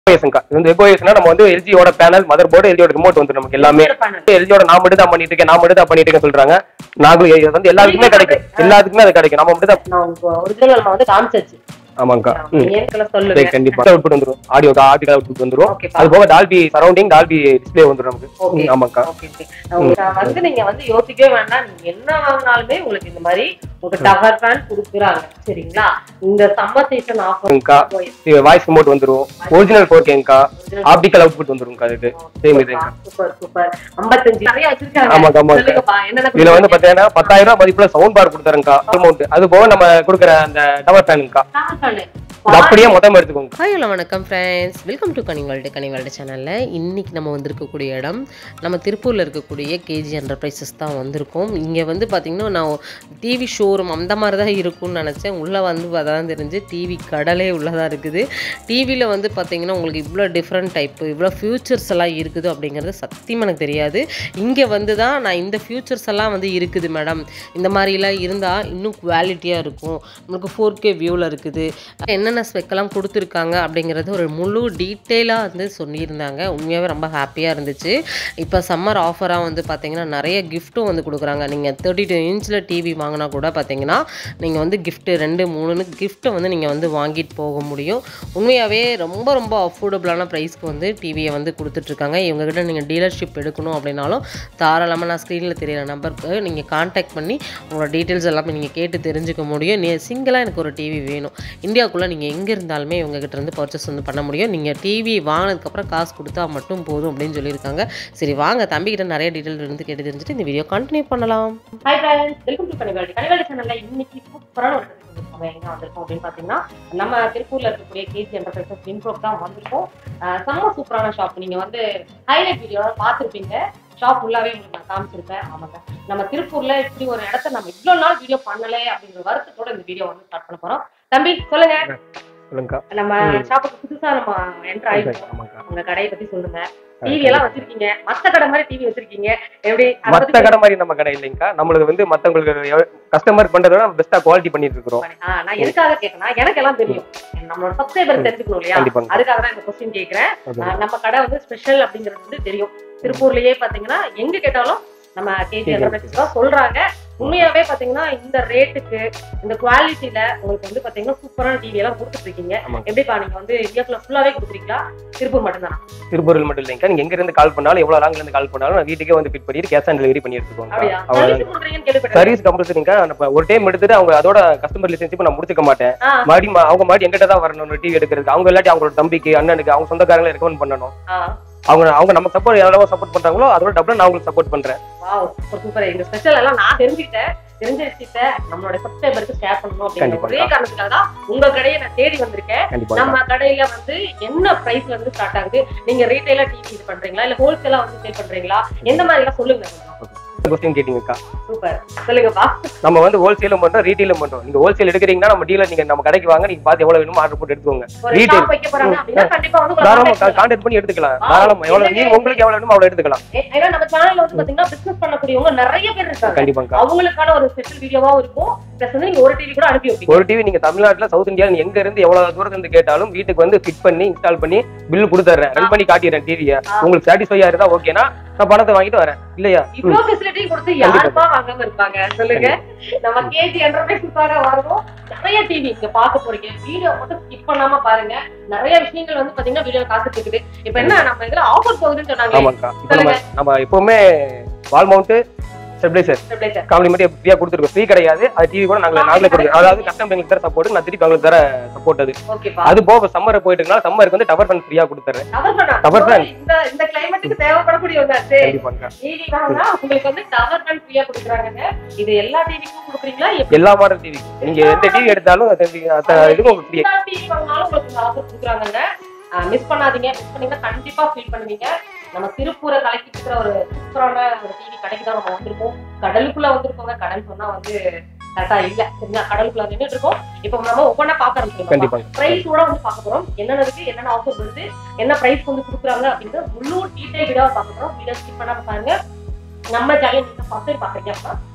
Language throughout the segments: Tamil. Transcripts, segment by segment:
எகோஎஸ்ங்கா இது வந்து எகோஎஸ்னா நம்ம வந்து எல்ஜியோட பேனல் மதர் போர்டு எல்ஜியோட ரிமோட் வந்து நமக்கு எல்லாமே எல்ஜியோட நான் மட்டும் தான் பண்ணிட்டு இருக்கேன் நான் மட்டும் தான் பண்ணிட்டு இருக்கேன் சொல்றாங்க நாங்களும் இது வந்து எல்லாருக்குமே கிடைக்கும் எல்லாத்துக்குமே அது கிடைக்கும் நம்ம மட்டும் தான் நான் உங்களுக்கு ஒரிஜினல் நம்ம வந்து காமிச்சாச்சு ஆமாங்கா ம் ஏன் சொல்லுங்க கண்டிப்பா அவுட்புட் வந்துரும் ஆடியோ ஆடியோ அவுட்புட் வந்துரும் Okay, அது போக டால்பி சரௌண்டிங் டால்பி டிஸ்ப்ளே வந்துரும் நமக்கு Okay. ம், ஆமாங்கா ஓகே ஓகே நான் வந்து நீங்க வந்து யோசிக்கவே வேண்டாம் நீங்க என்ன வாங்கினாலுமே உங்களுக்கு இந்த மாதிரி ஒரு டவர் ஃபேன் கொடுக்குறாங்க சரிங்களா இந்த சம்மர் சீசன் இருக்கா. ஆஃபர் வாய்ஸ் ரிமோட் வந்துரும் ஒரிஜினல் ஃபோர் கேங்கா ஆப்டிக்கல் அவுட்புட் வந்துரும்க்கா அதுக்கு சேம் இதுங்கா சூப்பர் சூப்பர் 55 நிறைய வச்சிருக்காங்க ஆமாங்க, ஆமாங்க. சொல்லுங்கப்பா என்னென்ன இதுல வந்து பாத்தீங்கன்னா பத்தாயிரம் ரூபாய் மதிப்புல சவுண்ட் பார் கொடுத்தாருங்கா அமௌண்ட் அது போக நம்ம கொடுக்குற அந்த டவர் ஃபேனுங்கா கொடுத்துருக்காங்க? இது அப்படியே மொத்தமா எடுத்துக்கோங்க ஹாய் ஹலோ வணக்கம் ஃப்ரெண்ட்ஸ் வெல்கம் டு கனிவால்டு கனிவால்டு சேனலில் இன்றைக்கி நம்ம வந்திருக்கக்கூடிய இடம் நம்ம திருப்பூரில் இருக்கக்கூடிய கேஜி என்டர்பிரைசஸ் தான் வந்திருக்கோம் இங்கே வந்து பார்த்திங்கன்னா நான் டிவி ஷோரூம் அந்த மாதிரி தான் இருக்கும்னு நினச்சேன் உள்ளே வந்து அதான் தெரிஞ்சு டிவி கடலே உள்ளதாக இருக்குது டிவியில் வந்து பார்த்திங்கன்னா உங்களுக்கு இவ்வளோ டிஃப்ரெண்ட் டைப்பு இவ்வளோ ஃபியூச்சர்ஸ் எல்லாம் இருக்குது அப்படிங்கிறது சத்தியமாக எனக்கு தெரியாது இங்கே வந்து தான் நான் இந்த ஃபியூச்சர்ஸ் எல்லாம் வந்து இருக்குது மேடம் இந்த மாதிரிலாம் இருந்தால் இன்னும் குவாலிட்டியாக இருக்கும் நம்மளுக்கு ஃபோர் கே வியூவில் இருக்குது என்னென்ன ஸ்பெக்கெல்லாம் கொடுத்துருக்காங்க அப்படிங்கிறது ஒரு முழு டீட்டெயிலாக வந்து சொல்லியிருந்தாங்க உண்மையாகவே ரொம்ப ஹாப்பியாக இருந்துச்சு இப்போ சம்மர் ஆஃபராக வந்து பார்த்தீங்கன்னா நிறைய கிஃப்ட்டும் வந்து கொடுக்குறாங்க நீங்கள் தேர்ட்டி டூ இன்ச்சில் டிவி வாங்கினா கூட பார்த்தீங்கன்னா நீங்கள் வந்து கிஃப்ட்டு ரெண்டு மூணுன்னு கிஃப்ட்டை வந்து நீங்கள் வந்து வாங்கிட்டு போக முடியும் உண்மையாகவே ரொம்ப ரொம்ப அஃபோர்டபுளான ப்ரைஸ்க்கு வந்து டிவியை வந்து கொடுத்துட்ருக்காங்க இவங்ககிட்ட நீங்கள் டீலர்ஷிப் எடுக்கணும் அப்படின்னாலும் தாராளமாக நான் ஸ்க்ரீனில் தெரியிற நம்பருக்கு நீங்கள் காண்டாக்ட் பண்ணி உங்களோட டீட்டெயில்ஸ் எல்லாமே நீங்கள் கேட்டு தெரிஞ்சுக்க முடியும் நீ சிங்கிளாக எனக்கு ஒரு டிவி வேணும் இந்தியாவுக்குள்ளே நீங்கள் எங்கே இருந்தாலுமே இவங்ககிட்ட இருந்து பர்ச்சேஸ் வந்து பண்ண முடியும் நீங்கள் டிவி வாங்கினதுக்கப்புறம் காசு கொடுத்தா மட்டும் போதும் அப்படின்னு சொல்லியிருக்காங்க சரி வாங்க தம்பிக்கிட்ட நிறைய டீட்டெயில் இருந்து கேட்டு தெரிஞ்சுட்டு இந்த வீடியோ கண்டினியூ பண்ணலாம் ஹாய் ஃப்ரெண்ட்ஸ் வெல்கம் டு கனிவாடி கனிவாடி சேனல்ல இன்னைக்கு சூப்பரான ஒரு இடத்துக்கு வந்திருக்கோம் எங்க வந்திருக்கோம் அப்படின்னு பாத்தீங்கன்னா நம்ம திருப்பூர்ல இருக்கக்கூடிய கேஜி என்டர்பிரைசஸ் இன்ட்ரோக் தான் வந்திருக்கோம் அஹ் செம்ம சூப்பரான ஷாப் நீங்க வந்து ஹைலைட் வீடியோ பார்த்துருப்பீங்க ஷாப் ஃபுல்லாவே உங்களுக்கு நான் காமிச்சிருப்பேன் ஆமாங்க நம்ம திருப்பூர்ல இப்படி ஒரு இடத்த நம்ம இவ்வளவு நாள் வீடியோ பண்ணல அப்படிங்கிற வருத்தத்தோட இந்த வீடியோ வந்து ஸ்டார்ட் பண்ண போறோம் தம்பி சொல்லுங்க சொல்லுங்கக்கா நம்ம ம். ஷாப்புக்கு புதுசா நம்ம என்டர் ஆயிருக்கோம் ஆமாங்கா உங்க கடையை பத்தி சொல்லுங்க டிவி எல்லாம் வச்சிருக்கீங்க மத்த கடை மாதிரி டிவி வச்சிருக்கீங்க எப்படி அதை மத்த பத்தி கடை மாதிரி நம்ம கடை இல்லைங்கக்கா நம்மளுக்கு வந்து மத்தவங்களுக்கு கஸ்டமர் பண்றத விட பெஸ்டா குவாலிட்டி பண்ணிட்டு இருக்கிறோம் ஆ, நான் எதுக்காக கேட்டேன்னா எனக்கு எல்லாம் தெரியும் நம்மளோட சப்ஸ்கிரைபர் தெரிஞ்சுக்கணும் இல்லையா கண்டிப்பாங்க அதுக்காக தான் இந்த கொஸ்டின் கேக்குறேன் அது ஆ, நம்ம கடை வந்து ஸ்பெஷல் அப்படிங்கிறது வந்து தெரியும் திருப்பூர்லயே பாத்தீங்கன்னா எங்க கேட்டாலும் நம்ம கேஜி KG என்டர்பிரைசஸ் தான் சொல்றாங்க உண்மையாவே பாத்தீங்கன்னா இந்த ரேட்டுக்கு இந்த குவாலிட்டில உங்களுக்கு வந்து பாத்தீங்கன்னா சூப்பரான டிவி எல்லாம் கொடுத்துட்டு இருக்கீங்க ஆமாங்க. எப்படிப்பா நீங்க வந்து இந்தியாக்குள்ள ஃபுல்லாவே கொடுக்குறீங்களா திருப்பூர் மட்டும்தானா திருப்பூரில் மட்டும் இல்லைங்கக்கா நீங்க எங்க இருந்து கால் பண்ணாலும் எவ்வளவு லாங்ல இருந்து கால் பண்ணாலும் நான் வீட்டுக்கே வந்து பிட் பண்ணிட்டு கேஷ் ஆன் டெலிவரி பண்ணி எடுத்துக்கோங்க அப்படியா அவ்வளவுதான் சர்வீஸ் கொடுக்குறீங்கன்னு கேள்விப்பட்டேன் சர்வீஸ் கம்பல்சரிங்கக்கா நம்ம ஒரு டைம் எடுத்துட்டு அவங்க அதோட கஸ்டமர் ரிலேஷன்ஷிப் நான் முடிச்சுக்க மாட்டேன் ஆ, மறுபடியும் ம- அவங்க மறுபடியும் எங்கிட்ட தான் வரணும் டிவி எடுக்கிறதுக்கு அவங்க இல்லாட்டி அவங்களோட தம்பிக்கு அண்ணனுக்கு அவங்க சொந்தக்காரங்களை ரெக்கமெண்ட் பண்ணணும் ஆ. அவங்க அவங்க நம்ம சப்போர்ட் எவ்வளவு சப்போர்ட் பண்றாங்களோ அதோட டபுள் நான் உங்களுக்கு சப்போர்ட் பண்றேன் வாவ் சூப்பர் சூப்பர் இந்த ஸ்பெஷல் எல்லாம் நான் தெரிஞ்சுக்கிட்டேன் தெரிஞ்ச விஷயத்த நம்மளோட சப்ஸ்கிரைபருக்கு ஷேர் பண்ணணும் அப்படிங்கிற கண்டிப்பா. ஒரே காரணத்துக்காக தான் உங்க கடையை நான் தேடி வந்திருக்கேன் கண்டிப்பா நம்ம கடையில வந்து என்ன பிரைஸ்ல இருந்து ஸ்டார்ட் ஆகுது நீங்க ரீட்டைலா டிவி இது பண்றீங்களா இல்ல ஹோல்சேலா வந்து சேல் பண்றீங்களா எந்த மாதிரி எல்லாம் சொல்லுங்க கொஸ்டின் கேட்டீங்கக்கா சூப்பர் சொல்லுங்கப்பா நம்ம வந்து ஹோல்சேலும் பண்றோம் ரீட்டைலும் பண்றோம் நீங்க ஹோல்சேல் எடுக்கிறீங்கன்னா நம்ம டீலர் நீங்க நம்ம கடைக்கு வாங்க நீங்க பார்த்து எவ்வளவு வேணுமோ ஆர்டர் போட்டு எடுத்துக்கோங்க ஒரு Retail. ஷாப் வைக்க போறாங்க அப்படின்னா கண்டிப்பா வந்து உங்களை தாராளமா contact பண்ணலாம். கான்டாக்ட் பண்ணி எடுத்துக்கலாம் ஆ, தாராளமா எவ்வளவு இல்லைங்க. நீங்க உங்களுக்கு எவ்வளவு வேணுமோ அவ்வளவு எடுத்துக்கலாம் ஏ- ஏன்னா நம்ம சேனல்ல வந்து பாத்தீங்கன்னா பிசினஸ் பண்ணக்கூடியவங்க நிறைய பேர் இருக்காங்க கண்டிப்பாங்க அவங்களுக்கான ஒரு ஸ்பெஷல் வீடியோவா இருக்கும் பிளஸ் வந்து நீங்க ஒரு டிவி கூட அனுப்பி வைப்பீங்க ஒரு டிவி நீங்க தமிழ்நாட்டுல சவுத் இந்தியா எங்க இருந்து எவ்வளவு தூரத்துல இருந்து கேட்டாலும் வீட்டுக்கு வந்து ஃபிட் பண்ணி இன்ஸ்டால் பண்ணி பில் கொடுத்துறேன் ரன் பண்ணி காட்டிடுறேன் டிவியை ஆ. உங்களுக்கு சாட்டிஸ்ஃபையா இருந்தா ஓகேனா நான் பணத்தை வாங்கிட்டு வரேன் இல்லையா இவ்வளவு ஃபெசிலிட்டி கொடுத்து கண்டிப்பா. யாருப்பா வாங்காம இருப்பாங்க சொல்லுங்க நம்ம கேஜி என்டர்பிரைஸுக்காக வரோம் நிறைய டிவி இங்க பார்க்க போறீங்க வீடியோ மட்டும் ஸ்கிப் பண்ணாம பாருங்க நிறைய விஷயங்கள் வந்து பாத்தீங்கன்னா வீடியோ காத்துட்டு இருக்குது இப்ப என்ன நம்ம இதுல ஆஃபர் போகுதுன்னு சொன்னாங்க ஆமாக்கா இப்போ நம்ம நம்ம எப்பவுமே wall mount stabilizer stabilizer compliment ஃப்ரீயா கொடுத்துருக்கோம் ஃப்ரீ கிடையாது அது டிவி கூட நாங்களே நாங்களே கொடுக்குறோம் அதாவது கஸ்டமர் எங்களுக்கு தர சப்போர்ட் நான் திருப்பி அவங்களுக்கு தர சப்போர்ட் அது ஓகேப்பா அது போக சம்மர் போயிட்டு இருக்கனால சம்மருக்கு வந்து டவர் ஃபன் ஃப்ரீயா கொடுத்துறேன் டவர் ஃபேனா Tower fan. இந்த இந்த கிளைமேட்டுக்கு தேவைப்படக்கூடியவங்க கண்டிப்பாங்க டிவி வாங்கினா உங்களுக்கு வந்து டவர் ஃபேன் ஃப்ரீயா கொடுக்குறாங்க இது எல்லா டிவிக்கும் கொடுக்குறீங்களா எப்படி எல்லா மாடல் டிவி நீங்க எந்த டிவி எடுத்தாலும் அது அது இதுவும் உங்களுக்கு ஃப்ரீ எல்லா டிவி வாங்கினாலும் உங்களுக்கு இந்த ஆஃபர் கொடுக்குறாங்க மிஸ் பண்ணாதீங்க மிஸ் பண்ணீங்கன்னா கண்டிப்பா ஃபீல் பண்ணுவீங்க நம்ம திருப்பூரை கலக்கிட்டு இருக்கிற ஒரு சூப்பரான ஒரு டிவி கடைக்கு தான் நம்ம வந்திருக்கோம் கடலுக்குள்ள வந்திருக்கோங்க கடல் சொன்னா வந்து கரெக்டா இல்ல சரிங்களா கடலுக்குள்ள நின்றுட்டு இருக்கோம் இப்போ நம்ம ஒவ்வொன்றா பார்க்க ஆரம்பிச்சிருக்கோம் கண்டிப்பாங்க பிரைஸ் கூட வந்து பார்க்க போறோம் என்னென்ன இருக்கு என்னென்ன ஆஃபர் வருது என்ன பிரைஸ் வந்து கொடுக்குறாங்க அப்படின்ற முழு டீடைல் வீடியோ பார்க்க போறோம் வீடியோ ஸ்கிப் பண்ணாம பாருங்க நம்ம சேனல் நீங்க ஃபர்ஸ்ட் டைம் பாக்குறீங்க அப்படின்னா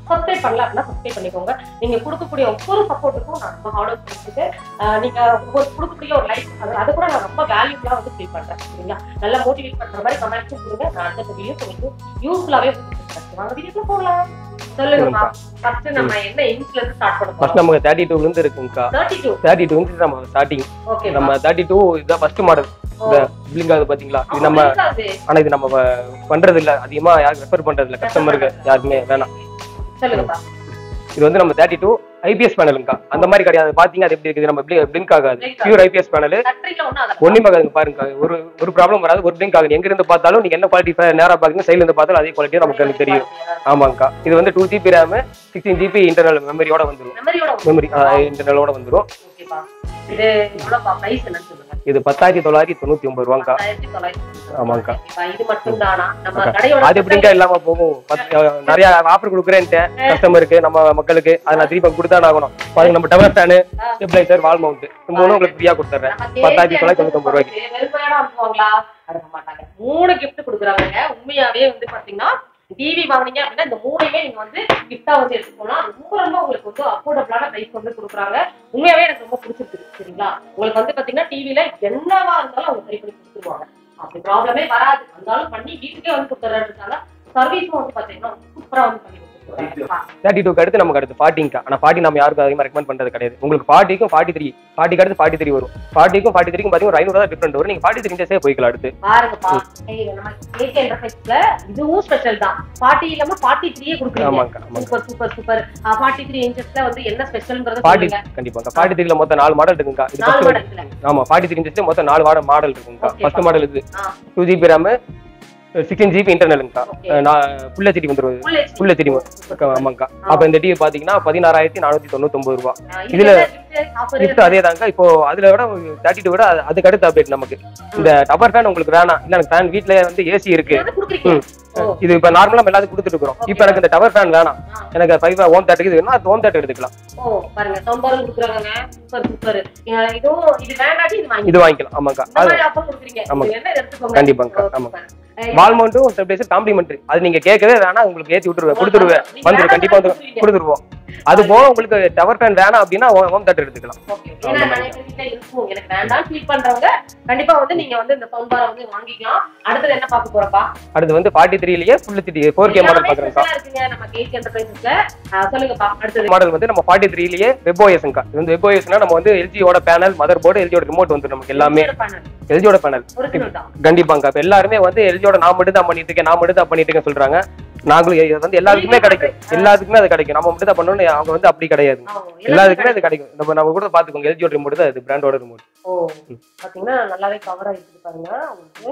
சப்ஸ்கிரைப் பண்ணல அப்படின்னா சப்ஸ்கிரைப் பண்ணிக்கோங்க நீங்க கொடுக்கக்கூடிய ஒவ்வொரு சப்போர்ட்டுக்கும் நான் ரொம்ப ஹார்ட் ஒர்க் பண்ணிட்டு ஆஹ் நீங்க ஒவ்வொரு கொடுக்கக்கூடிய ஒரு லைக் அது அது கூட நான் ரொம்ப வேல்யூபுல்லா வந்து ஃபீல் பண்றேன் சரிங்களா நல்லா மோட்டிவேட் பண்ற மாதிரி கமெண்ட்ஸும் கொடுங்க நான் அடுத்த வீடியோ உங்களுக்கு யூஸ்ஃபுல்லாவே வாங்க வீடியோக்குள்ள போகலாம் சொல்லுங்கம்மா ஃபர்ஸ்ட் நம்ம என்ன இன்ச்ல இருந்து ஸ்டார்ட் பண்ண ஃபர்ஸ்ட் போறோம் நமக்கு தேர்ட்டி டூல இருந்து இருக்குங்கக்கா தேர்ட்டி டூ தேர்ட்டி டூ வந்து நம்ம ஸ்டார்டிங் ஓகே நம்ம தேர்ட்டி டூ இதுதான் ஃபர்ஸ்ட் மாடல் இந்த பிளிங்க் ஆகுது பாத்தீங்களா இது நம்ம ஆனா இது நம்ம வ- பண்றது இல்ல அதிகமா யாரும் ரெஃபர் பண்றது இல்ல கஸ்டமருக்கு யாருக்குமே வேணாம் சொல்லுங்கப்பா இது வந்து நம்ம தேர்ட்டி டூ ஐபிஎஸ் பேனலுங்கக்கா அந்த மாதிரி கிடையாது பாத்தீங்க அது எப்படி இருக்குது நம்ம பிளிங்க் ஆகாது Blink பியூர் ஐபிஎஸ் பேனல் கட்ரில ஒண்ணும் அதை ஒண்ணுமே ஆகாதுங்க பாருங்க ஒரு ஒரு ப்ராப்ளம் வராது ஒரு பிளிங்க் ஆகுது எங்க இருந்து பார்த்தாலும் நீங்க என்ன குவாலிட்டி நேரா பாக்குறீங்க சைடுல இருந்து பார்த்தாலும் அதே குவாலிட்டி நமக்கு எனக்கு தெரியும் ஆமாங்கக்கா இது வந்து two GB RAM sixteen GB internal மெமரியோட வந்துரும் மெமரியோட மெமரி இன்டர்னலோட வந்துரும் ஓகேப்பா இது எவ்வளவுப்பா பிரைஸ் என்னன்னு சொல்லுங்க இது பத்தாயிரத்தி தொள்ளாயிரத்தி தொண்ணூத்தி ஒன்பது ரூபாங்கக்கா பத்தாயிரத்தி தொள்ளாயிரத்தி ஆமாங்கக்கா. ஓகேப்பா, இது மட்டும் தானா நம்ம கடையோட அது எப்படிங்க இல்லாம போகும் பத்து- நிறைய ஆஃபர் கொடுக்குறேன்ட்டு கஸ்டமருக்கு நம்ம மக்களுக்கு அதை நான் திருப்பி கொடுத்தானே ஆகணும் பாருங்க நம்ம tower fan stabilizer wall mount இந்த மூணு உங்களுக்கு ஃப்ரீயா கொடுத்துறேன் நம்ம பத்தாயிரத்தி தொள்ளாயிரத்தி தொண்ணூத்தி ஒன்பது ரூபாய்க்கு வெறுமையான அனுப்புவாங்களா அனுப்ப மாட்டாங்க மூணு gift கொடுக்குறாங்க உண்மையாவே வந்து பாத்தீங்கன்னா டிவி வாங்குனீங்க அப்படின்னா இந்த மூணையுமே நீங்க வந்து கிஃப்டா வந்து எடுத்துக்கோலாம் ரொம்ப ரொம்ப உங்களுக்கு வந்து அஃபோர்டபுளான பிரைஸ் வந்து கொடுக்குறாங்க உண்மையாவே எனக்கு ரொம்ப பிடிச்சிருக்கு சரிங்களா உங்களுக்கு வந்து பாத்தீங்கன்னா டிவில என்னவா இருந்தாலும் அவங்க சரி பண்ணி கொடுத்துருவாங்க அப்படி ப்ராப்ளமே வராது இருந்தாலும் பண்ணி வீட்டுக்கே வந்து கொடுத்துறாங்க சர்வீஸும் வந்து பாத்தீங்கன்னா சூப்பரா வந்து பண்ணி கொடுத்துருவாங்க தேர்ட்டி டூக்கு அடுத்து நமக்கு அடுத்து ஃபார்ட்டிங்கா ஆனா ஃபார்ட்டி நம்ம யாருக்கும் அதிகமாக ரெக்கமெண்ட் பண்றது கிடையாது உங்களுக்கு ஃபார்ட்டிக்கும் ஃபார்ட்டி த்ரீ ஃபார்ட்டிக்கு அடுத்து ஃபார்ட்டி த்ரீ வரும் ஃபார்ட்டிக்கும் ஃபார்ட்டி த்ரீக்கும் பார்த்தீங்கன்னா ஒரு ஐநூறு டிஃப்ரெண்ட் வரும் நீங்க ஃபார்ட்டி த்ரீ இன்ச்சஸே போய்க்கலாம் அடுத்து பாருங்கப்பா ஏய், நம்ம கேக் என்டர்பிரைஸ்ல இதுவும் ஸ்பெஷல் தான் ஃபார்ட்டி இல்லாம ஃபார்ட்டி த்ரீயே கொடுக்குறீங்க ஆமாங்கக்கா ஆமாங்க super super super forty three இன்ச்சஸ்ல வந்து என்ன ஸ்பெஷல்ங்கிறத ஃபார்ட்டி சொல்லுங்க கண்டிப்பாங்க ஃபார்ட்டி த்ரீல மொத்தம் நாலு மாடல் இருக்குங்கக்கா இது நாலு ஃபர்ஸ்ட் மாடல்ல ஆமா ஃபார்ட்டி த்ரீ இன்ச்சஸ்ல மொத்தம் நாலு மாடல் மாடல் இருக்குங்கக்கா Okay, ஃபர்ஸ்ட் மாடல் இது ஆ. Two GB RAM sixteen GB இன்டர்னலுங்கக்கா Okay. நான் ஃபுல் ஹெச்டி வந்துரும் full HD. Full HD Super. ஆமாங்கக்கா அப்ப இந்த டிவி பாத்தீங்கன்னா பதினாறாயிரத்தி நானூத்தி தொண்ணூத்தி ரூபா ஆ, இதுல என்ன gift offer கிஃப்ட் அதே தாங்க இப்போ அதுல விட தேர்ட்டி டூ விட அது- அதுக்கு அடுத்த அப்டேட் நமக்கு இந்த டவர் ஃபேன் உங்களுக்கு வேணாம் இல்ல எனக்கு ஃபேன் வீட்ல வந்து ஏசி இருக்கு இது வந்து கொடுக்குறீங்க ஓ. இது இப்ப நார்மலா நம்ம எல்லாத்துக்கும் கொடுத்துட்டு இருக்கோம் இப்போ எனக்கு இந்த டவர் ஃபேன் வேணாம் ஆ. எனக்கு ஃபைவ் ஹோம் தேட்டருக்கு இது வேணும் அது ஹோம் தேட்டர் எடுத்துக்கலாம் ஓ பாருங்க சம்பரம் கொடுக்குறாங்க சூப்பர் சூப்பர் இதுவும் இது வேண்டாட்டி இது வாங்கி இது வாங்கிக்கலாம் ஆமாக்கா இந்த அது மாதிரி ஆஃபர் கொடுக்குறீங்க ஆமாங்க. இது என்ன இதை எடுத்துக்கோங்க கண்டிப்பாங்க, ஓ, ஆமாங்க. super. அஹ் வால் மவுண்ட்டும் ஸ்டெபிளைசர் காம்ப்ளிமெண்ட்ரி அது நீங்க கேட்கவே வேணாம் உங்களுக்கு ஏத்தி விட்டுருவேன் கொடுத்துருவேன் நீங்க வந்துரும் வேணாம் கண்டிப்பா வந்து கொடுத்துருவீங்க. கொடுத்துருவோம் அது போக உங்களுக்கு டவர் ஃபேன் வேணாம் அப்படின்னா ஹோம் தேட்டர் எடுத்துக்கலாம் Okay. ஏன்னா நிறைய பேர் வீட்ல இருக்கும் எனக்கு வேண்டாம் ஃபீல் பண்றவங்க கண்டிப்பா வந்து நீங்க வந்து இந்த சவுண்ட் பாரை வந்து வாங்கிக்கலாம் அடுத்தது என்ன பார்க்க போறப்பா அடுத்து வந்து ஃபார்ட்டி த்ரீலயே full HD four K model பாக்குறேங்கக்கா ஸ்பெஷலா இருக்குங்க நம்ம கேக் என்டர்பிரைசஸ்ல சொல்லுங்கப்பா அடுத்தது மாடல் வந்து நம்ம ஃபார்ட்டி த்ரீலயே வெப்ஓஎஸ்ங்கா இது வந்து வெப்ஓஎஸ்னா நம்ம வந்து எல்ஜியோட பேனல் மதர் போர்டு எல்ஜியோட ரிமோட் வந்து நமக்கு எல்லாமே எல்ஜியோட பேனல் ஒரிஜினல் தான் கண்டிப்பாங்க இப்ப எல்லாருமே வந்து எல்ஜியோட நான் மட்டும் தான் பண்ணிட்டு இருக்கேன் நான் மட்டும் தான் பண்ணிட்டு இருக்கேன் சொல்றாங்க நாங்களும் இது வந்து எல்லாருக்குமே கிடைக்கும் எல்லாத்துக்குமே அது கிடைக்கும் நம்ம மட்டும் தான் பண்ணணும் அவங்க வந்து அப்படி கிடையாது ஆமா, எல்லாத்துக்குமே அது கிடைக்கும் நம்ம நம்ம கூட பாத்துக்கோங்க எல்ஜியோட ரிமோட் தான் அது பிராண்டோட ரிமோட் ஓ பாத்தீங்கன்னா நல்லாவே கவர் ஆகிருக்கு பாருங்க உங்களுக்கு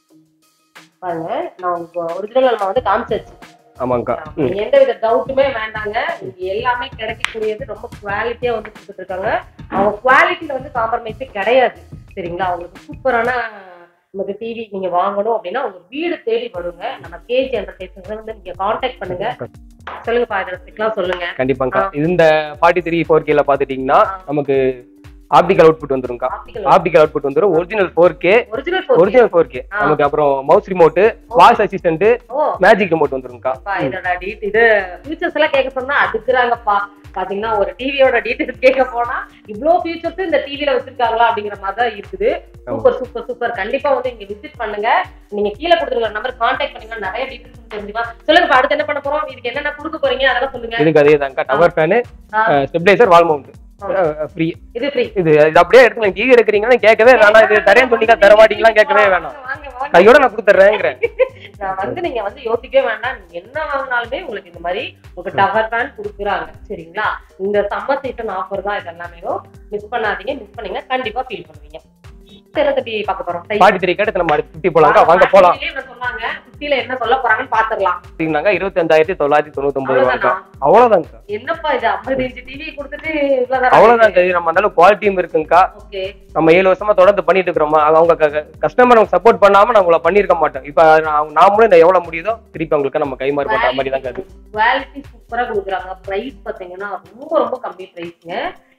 பாருங்க நான் உங்களுக்கு ஒரிஜினல் நம்ம வந்து காமிச்சாச்சு ஆமாங்கக்கா ம். எந்த வித டவுட்டுமே வேண்டாங்க இங்க எல்லாமே கிடைக்கக்கூடியது ரொம்ப குவாலிட்டியா வந்து கொடுத்துட்டு இருக்காங்க அவங்க குவாலிட்டியில வந்து காம்ப்ரமைஸே கிடையாது சரிங்களா அவங்களுக்கு சூப்பரான நமக்கு டிவி நீங்க வாங்கணும் அப்படின்னா உங்க வீடு தேடி வருங்க நம்ம கேஜி என்டர்டைன்மெண்ட் வந்து நீங்க காண்டாக்ட் பண்ணுங்க சொல்லுங்கப்பா இதெல்லாம் சொல்லுங்க கண்டிப்பாங்கக்கா இந்த ஃபார்ட்டி த்ரீ ஃபோர் கேல பாத்துட்டீங்கன்னா நமக்கு ஆப்டிகல் அவுட்புட் வந்துருங்கக்கா ஆப்டிகல் ஆப்டிகல் அவுட்புட் வந்துரும் original four K original original four K ஆ. நமக்கு அப்புறம் மவுஸ் ரிமோட் வாய்ஸ் அசிஸ்டன்ட் ஓ மேஜிக் ரிமோட் வந்துருங்கக்கா அப்பா, இதோட டீட் இது ஃபியூச்சர்ஸ் எல்லாம் கேட்க சொன்னா அடுக்குறாங்கப்பா பாத்தீங்கன்னா ஒரு டிவியோட டீடைல்ஸ் கேட்க போனா இவ்ளோ ஃபியூச்சர்ஸ் இந்த டிவில வச்சிருக்காங்களா அப்படிங்கிற மாதிரி தான் இருக்குது சூப்பர் சூப்பர் சூப்பர் கண்டிப்பா வந்து இங்க விசிட் பண்ணுங்க நீங்க கீழே கொடுத்துருக்க நம்பர் கான்டாக்ட் பண்ணீங்கன்னா நிறைய டீடைல்ஸ் தெரிஞ்சுக்கலாம் சொல்லுங்க அடுத்து என்ன பண்ண போறோம் இதுக்கு என்னென்ன கொடுக்க போறீங்க அதெல்லாம் சொல்லுங்க இதுக்கு அதே தாங்க டவர் ஃபேனு ஆ. ஸ்டெபிளைசர் வால் மவுண்ட் ஃப்ரீ இது ஃப்ரீ இது இது அப்படியே எடுத்துக்கலாம் டிவி எடுக்கிறீங்கன்னா கேட்கவே வேணாம் இது தரேன்னு சொன்னீங்க தர மாட்டீங்களா கேட்கவே வேணாம் வாங்க, வாங்க. கையோட நான் கொடுத்துட்றேங்கிறேன் நான் வந்து நீங்க வந்து யோசிக்கவே வேண்டாம் நீங்க என்ன வாங்கினாலுமே உங்களுக்கு இந்த மாதிரி உங்களுக்கு டவர் ஃபேன் கொடுக்குறாங்க சரிங்களா இந்த சம்மர் சீசன் ஆஃபர் தான் இது எல்லாமே மிஸ் பண்ணாதீங்க மிஸ் பண்ணீங்கன்னா கண்டிப்பா ஃபீல் பண்ணுவீங்க சரி தம்பி பார்க்க போறோம் சரி. ஃபார்ட்டி த்ரீ கேட்டு நம்ம அடுத்து ஃபிஃப்டி போலாங்க வாங்க போலாம் பாட்டிலே என்ன சொன்னாங்க ஃபிஃப்டில என்ன சொல்ல போறாங்கன்னு பாத்துடலாம் அப்படின்னாங்க இருபத்தஞ்சாயிரத்தி தொள்ளாயிரத்தி தொண்ணூத்தொன்பது ரூபாங்க அவ்வளவுதானா? அவ்வளவுதாங்க என்னப்பா இது ஐம்பது இன்ச்சு டிவி கொடுத்துட்டு இவ்வளவுதான் அவ்வளவுதாங்க இது நம்ம அந்த குவாலிட்டியும் இருக்குங்கக்கா ஓகே நம்ம ஏழு வருஷமா தொடர்ந்து பண்ணிட்டு இருக்கிறோமா அது அவங்க கஸ்டமர் சப்போர்ட் பண்ணாம நம்ம பண்ணிருக்க மாட்டோம் இப்ப நான் நாமளும் இந்த எவ்வளவு முடியுதோ திருப்பி அவங்களுக்கு நம்ம கைமாறு பண்ற மாதிரி தாங்க அது குவாலிட்டி சூப்பரா கொடுக்குறாங்க பிரைஸ் பாத்தீங்கன்னா ரொம்ப ரொம்ப கம்மி பிரைஸ்ங்க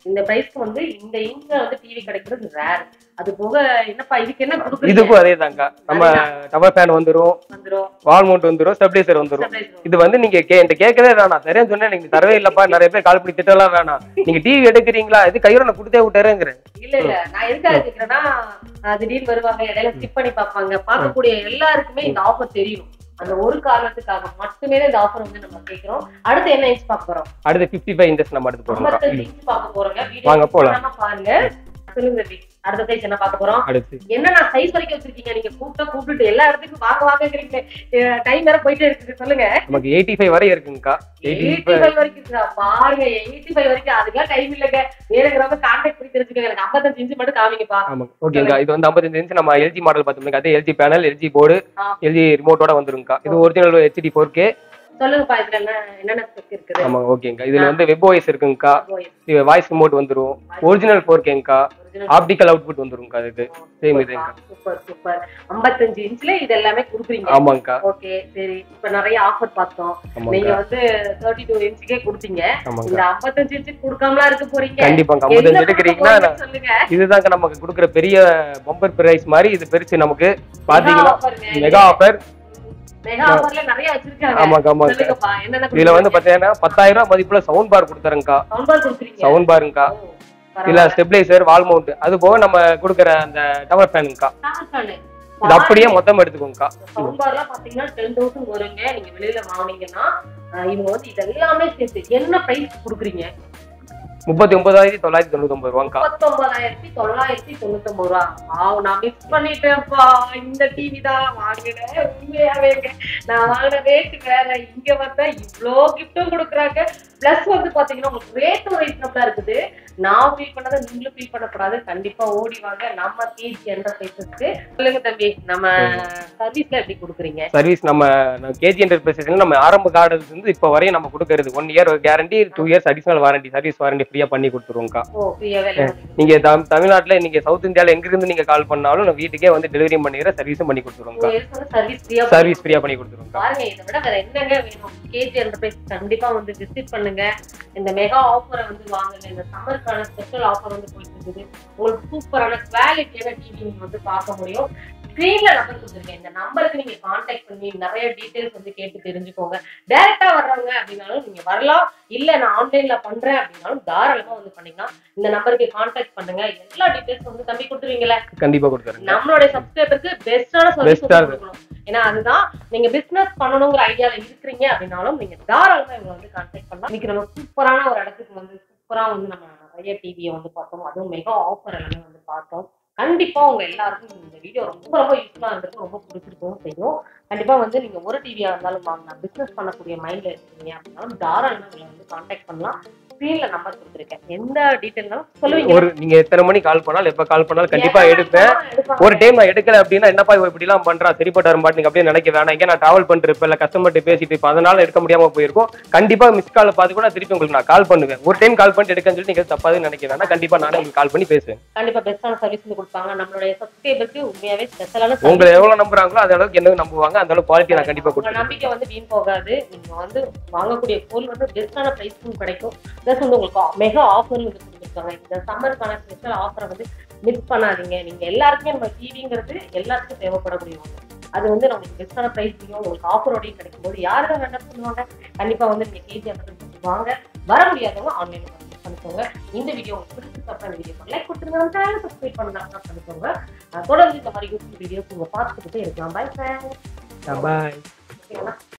இந்த பிரைஸ்க்கு வந்து இந்த இன்ச்ல வந்து டிவி கிடைக்கிறது ரேர் அது போக என்னப்பா இதுக்கு என்ன கொடுக்குறீங்க இதுக்கும் அதே தாங்க நம்ம டவர் ஃபேன் வந்துரும் வந்துரும் வால் மவுண்ட் வந்துரும் ஸ்டெபிலைசர் வந்துரும் Stabilizer இது வந்து நீங்க கே என்கிட்ட கேட்கவே வேணாம் சரியா சொன்னேன் நீங்க தரவே இல்லப்பா நிறைய பேர் கால் பண்ணி திட்டலாம் வேணாம் நீங்க டிவி எடுக்கிறீங்களா இது கையோட நான் கொடுத்தே விட்டுறேங்கிறேன் இல்ல இல்ல நான் எதுக்காக கேக்குறேன்னா அஹ், திடீர்னு வருவாங்க இடையில ஸ்கிப் பண்ணி பார்ப்பாங்க பார்க்கக்கூடிய எல்லாருக்குமே இந்த ஆஃபர் தெரியும் அந்த ஒரு காரணத்துக்காக மட்டுமே தான் இந்த ஆஃபர் வந்து நம்ம கேக்குறோம் அடுத்து என்ன இன்ச் பார்க்க போறோம் அடுத்து 55 ஃபைவ் இன்ச்சஸ் நம்ம எடுத்து போறோம் ஐம்பத்தஞ்சு இன்ச் பார்க்க போறோங்க வாங்க, வீடியோ போலாம். பாருங்க சொல்லுங்க தம்பி அடுத்த சைஸ் என்ன பார்க்க போறோம் அடுத்து என்னன்னா சைஸ் வரைக்கும் வச்சிருக்கீங்க நீங்க கூப்பிட்டு கூப்பிட்டு எல்லா இடத்துக்கும் வாங்க வாங்கங்கிறீங்க டைம் வேற போயிட்டே இருக்குது சொல்லுங்க நமக்கு எயிட்டி ஃபைவ் வரை இருக்குங்கக்கா எயிட்டி எயிட்டி ஃபைவ் வரைக்கும் இருக்குதா பாருங்க எயிட்டி ஃபைவ் வரைக்கும் அதுக்கெல்லாம் டைம் இல்லைங்க வேணுங்கிறவங்க கான்டாக்ட் பண்ணி தெரிஞ்சுக்கோங்க எனக்கு ஐம்பத்தஞ்சு இன்ச்சு மட்டும் காமிங்கப்பா ஆமாங்க ஓகேங்கா இது வந்து 55 இன்ச் நம்ம எல்ஜி மாடல் பார்த்தோம்னா அதே எல்ஜி பேனல் எல்ஜி போர்டு ஆ. எல்ஜி ரிமோட்டோட வந்துருங்கக்கா இது ஒரிஜினல் ஹெச்டி ஃபோர் கே சொல்லுங்கப்பா இதுல என்ன என்னென்ன ஸ்பெக் இருக்குது ஆமா ஓகேங்கா இதுல வந்து வெப் ஓஎஸ் இருக்குங்கக்கா Voice, வாய்ஸ் ரிமோட் வந்துரும் ஒரிஜினல் ஃபோர் கேங்கா original. ஆப்டிக்கல் அவுட்புட் வந்துருங்கக்கா இதுக்கு சேம் இதுங்கக்கா சூப்பர் சூப்பர் ஐம்பத்தஞ்சு இன்ச்ல இது எல்லாமே கொடுக்குறீங்க ஆமாங்கக்கா ஓகே சரி இப்ப நிறைய ஆஃபர் பார்த்தோம் நீங்க ஆமாங்கக்கா வந்து தேர்ட்டி டூ இன்ச்சுக்கே கொடுத்தீங்க ஆமாங்கக்கா இந்த ஐம்பத்தஞ்சு இன்ச்சு கொடுக்காமலாம் இருக்க போறீங்க கண்டிப்பாங்க என்ன 55 பண்ண எடுக்கிறீங்கன்னா போறீங்கன்னு சொல்லுங்க இதுதாங்க நமக்கு கொடுக்குற பெரிய பம்பர் பிரைஸ் மாதிரி இது பெருசு நமக்கு பாத்தீங்கன்னா மெகா ஆஃபர் மெகா ஆஃபர்ல நிறைய வச்சிருக்காங்க ஆமாங்க ஆமாங்க சொல்லுங்கப்பா என்னென்ன இதுல வந்து பாத்தீங்கன்னா பத்தாயிரம் ரூபாய் மதிப்புல சவுண்ட் பார் கொடுத்துறேங்கக்கா சவுண்ட் பார் கொடுக்குறீங்க சவுண்ட் பாருங்கக்கா ஓ, இல்ல பரவாயில்ல. ஸ்டெபிலைசர் வால் மவுண்ட் அது போக நம்ம கொடுக்குற அந்த டவர் ஃபேனுங்கக்கா Power fan. இது அப்படியே மொத்தம் எடுத்துக்கோங்கக்கா சவுண்ட் பார்லாம் பாத்தீங்கன்னா டென் தௌசண்ட் வருங்க நீங்க வெளியில வாங்குனீங்கன்னா அஹ் இவங்க வந்து இதெல்லாமே சேர்த்து என்ன பிரைஸ் கொடுக்குறீங்க முப்பத்தி ஒன்பதாயிரத்தி தொள்ளாயிரத்தி தொண்ணூத்தி ஒன்பது ரூபாங்கக்கா முப்பத்தொன்பதாயிரத்தி தொள்ளாயிரத்தி தொண்ணூத்தி ஒன்பது ரூபா ஆவ் நான் மிஸ் பண்ணிட்டேன்ப்பா இந்த டிவி தான் வாங்கினேன் உண்மையாவேங்க நான் வாங்கின ரேட் வேற இங்க வந்தா இவ்ளோ கிஃப்டும் கொடுக்குறாங்க பிளஸ் வந்து பாத்தீங்கன்னா உங்களுக்கு ரேட்டும் ரீசனபிளா இருக்குது நான் ஃபீல் பண்ணதை நீங்களும் ஃபீல் பண்ணக்கூடாது கண்டிப்பா ஓடி வாங்க நம்ம கேஜி என்டர்பிரைசஸ்க்கு சொல்லுங்க தம்பி நம்ம சர்வீஸ்ல எப்படி கொடுக்குறீங்க சர்வீஸ் நம்ம கேஜி என்டர்பிரைசஸ்ல நம்ம ஆரம்ப கார்டு இருந்து இப்போ வரையும் நம்ம கொடுக்கறது one year guarantee two years additional warranty service warranty ஃப்ரீயா பண்ணி கொடுத்துருவோம்க்கா ஓ ஃப்ரீயாவே நீங்க தம்- தமிழ்நாட்டுல நீங்க சவுத் இந்தியால எங்க இருந்து நீங்க கால் பண்ணாலும் நான் வீட்டுக்கே வந்து டெலிவரி பண்ணிக்கிற சர்வீஸும் பண்ணி கொடுத்துருவோம்க்கா சர்வீஸ் ஃப்ரீயா சர்வீஸ் ஃப்ரீயா பண்ணி கொடுத்துருவோம்க்கா பாருங்க இதை விட வேற என்னங்க வேணும் கேஜி என்டர்பிரைஸ் கண்டிப்பா வந்து விசிட் பண்ணுங்க இந்த மெகா ஆஃபரை வந்து வாங்குங்க இந்த சம்மருக்கான ஸ்பெஷல் ஆஃபர் வந்து போயிட்டு இருக்குது உங்களுக்கு சூப்பரான குவாலிட்டியான டிவி நீங்க வந்து பார்க்க முடியும் ஸ்க்ரீன்ல நம்பர் கொடுத்துருக்கேன் இந்த நம்பருக்கு நீங்க கான்டாக்ட் பண்ணி நிறைய டீடைல்ஸ் வந்து கேட்டு தெரிஞ்சுக்கோங்க டைரக்டா வர்றவங்க அப்படின்னாலும் நீங்க வரலாம் இல்ல நான் ஆன்லைன்ல பண்றேன் அப்படின்னாலும் தாராளமா வந்து பண்ணீங்கன்னா இந்த நம்பருக்கு கான்டாக்ட் பண்ணுங்க எல்லா டீடைல்ஸ் வந்து தம்பி கொடுத்துருவீங்களா கண்டிப்பா கொடுத்துருங்க நம்மளுடைய சப்ஸ்கிரைபருக்கு பெஸ்டான சர்வீஸ் Best ஆ கொடுக்கணும் ஏன்னா அதுதான் நீங்க பிசினஸ் பண்ணணுங்கிற ஐடியால இருக்கிறீங்க அப்படின்னாலும் நீங்க தாராளமா இவங்க வந்து கான்டாக்ட் பண்ணலாம் இன்னைக்கு நம்ம சூப்பரான ஒரு இடத்துக்கு வந்து சூப்பரா வந்து நம்ம நிறைய டிவியை வந்து பார்த்தோம் அதுவும் மெகா ஆஃபர் எல்லாமே வந்து பார்த்தோம் கண்டிப்பா உங்க எல்லாருக்கும் இந்த வீடியோ ரொம்ப ரொம்ப யூஸ்ஃபுல்லா இருந்திருக்கும் ரொம்ப பிடிச்சிருக்கும் செய்யும் கண்டிப்பா வந்து நீங்க ஒரு டிவியா இருந்தாலும் வாங்கலாம் பிசினஸ் பண்ணக்கூடிய மைண்ட்ல இருக்கீங்க அப்படின்னாலும் தாராளமா உங்களை வந்து கான்டாக்ட் பண்ணலாம் ஸ்க்ரீன்ல நம்பர் கொடுத்துருக்கேன் எந்த டீட்டெயில்னாலும் சொல்லுவீங்க ஒரு நீங்க எத்தனை மணி கால் பண்ணாலும் எப்ப கால் பண்ணாலும் கண்டிப்பா எடுப்பேன் ஒரு டைம் நான் எடுக்கல அப்படின்னா என்னப்பா இவ இப்படி எல்லாம் பண்றா சரிப்பட்டு வர மாட்டேங்க அப்படியே நினைக்க வேணாம் இங்க நான் டிராவல் பண்ணிருப்பேன் இல்ல கஸ்டமர்கிட்ட பேசிட்டு இருப்பேன் அதனால எடுக்க முடியாம போயிருக்கும் கண்டிப்பா மிஸ் கால் பார்த்து கூட திருப்பி உங்களுக்கு நான் கால் பண்ணுவேன் ஒரு டைம் கால் பண்ணிட்டு எடுக்கன்னு சொல்லி நீங்க தப்பாது நினைக்க வேணாம் கண்டிப்பா நானே உங்களுக்கு கால் பண்ணி பேசுவேன் கண்டிப்பா பெஸ்டான சர்வீஸ் வந்து கொடுப்பாங்க நம்மளுடைய சப்ஸ்கிரைபருக்கு உண்மையாவே ஸ்பெஷலான உங்களை எவ்வளவு நம்புறாங்களோ அந்த அளவுக்கு என்ன நம்புவாங்க அந்த அளவுக்கு குவாலிட்டி நான் கண்டிப்பா உங்க கொடுத்துருவேன் நம்பிக்கை வந்து வீண் போகாது நீங்க வந்து வாங்கக்கூடிய பொருள் வந்து பெஸ்டான பிரைஸும் கிடைக்கும் பிளஸ் வந்து உங்களுக்கு மெகா ஆஃபர் வந்து கொடுத்துருக்காங்க இந்த சம்மருக்கான ஸ்பெஷல் ஆஃபரை வந்து மிஸ் பண்ணாதீங்க நீங்க எல்லாருக்குமே நம்ம டிவிங்கிறது எல்லாருக்கும் தேவைப்படக்கூடிய ஒண்ணு அது வந்து நம்மளுக்கு பெஸ்டான ப்ரைஸ்லையும் உங்களுக்கு ஆஃபரோடையும் கிடைக்கும் போது யாரு தான் வேண்டாம் சொல்லுவாங்க கண்டிப்பா வந்து நீங்க கேஜி அந்த வாங்க வர முடியாதவங்க ஆன்லைன்ல பண்ணிக்கோங்க இந்த வீடியோ உங்களுக்கு பிடிச்சிருக்கப்ப இந்த வீடியோ லைக் கொடுத்துருங்க நம்ம சேனல் சப்ஸ்கிரைப் பண்ணலாம் பண்ணிக்கோங்க அஹ் தொடர்ந்து இந்த மாதிரி யூஸ்ஃபுல் வீடியோஸ் நீங்க பார்த்துக்கிட்டே இருக்கலாம் பை ஃப்ரெண்ட்ஸ் பாய் ஓகேங்களா